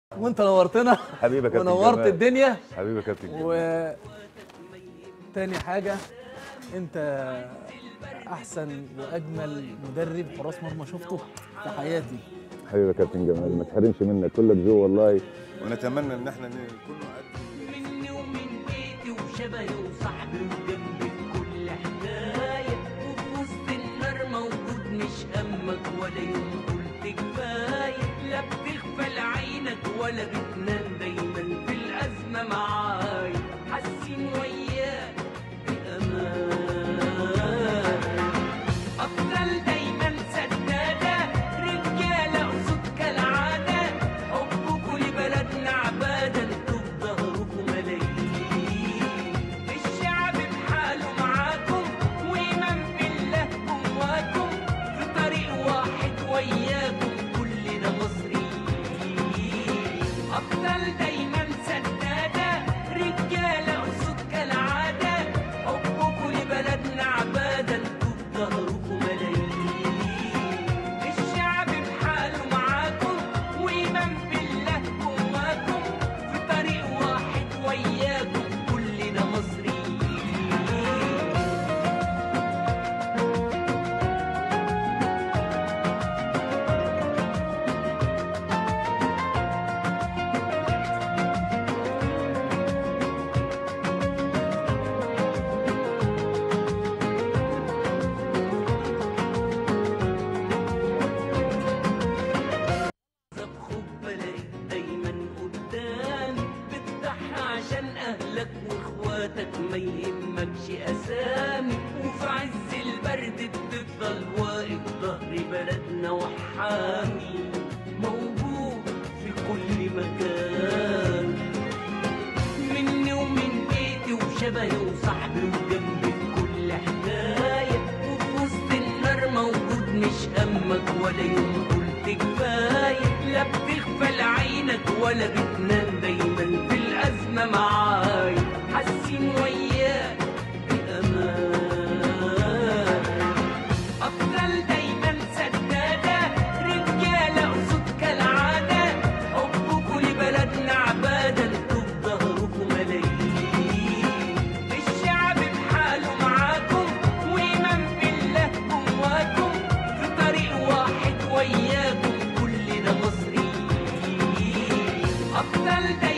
وانت نورتنا حبيبي يا كابتن ونورت جمال. الدنيا حبيبي يا كابتن جمال. و تاني حاجة انت احسن واجمل مدرب حراس مرمى شفته في حياتي حبيبي يا كابتن جمال ما تحرمش منك كلك ذوق والله ونتمنى ان احنا نكون مني ومن بيتي وشبهي وصاحبي وجنبي في كل حكاية وفي وسط النار موجود مش همك ولا يوم قلت كفاية لا بتغفل عينك ولا بتنام دايما في الأزمة معايا حاسين وياك بأمان أفضل دايما سدادة رجالة أسود كالعادة حبكوا لبلدنا عبادة انتوا في ظهركوا ملايين الشعب بحاله معاكم وإيمان بالله جواكم في طريق واحد وياكم كلنا مصريين أفضل دايما سدادة رجالة أسود كالعادة حبكوا لبلدنا عبادة انتوا في ظهركوا ملايين الشعب بحاله معاكم وإيمان بالله جواكم في طريق واحد وياكم كلنا مصريين طب خد بالك دايما قدامي بتضحي عشان اهلك واخواتك ما يهمكش اسامي وفي عز البرد بتفضل واقف ظهر بلدنا وحامي موجود في كل مكان مني ومن بيتي وشبهي وصاحبي وجنبي في كل حكاية وفي وسط النار موجود مش همك ولا يوم قلت كفاية لا بتغفل عينك ولا بتنام دايما في الأزمة معايا حاسين وياك بأمان أفضل دايما سدادة رجالة أسود كالعادة حبكوا لبلدنا عبادة انتوا في ظهركوا ملايين الشعب بحاله معاكم وإيمان بالله جواكم في طريق واحد وياكم كلنا مصريين أفضل دايما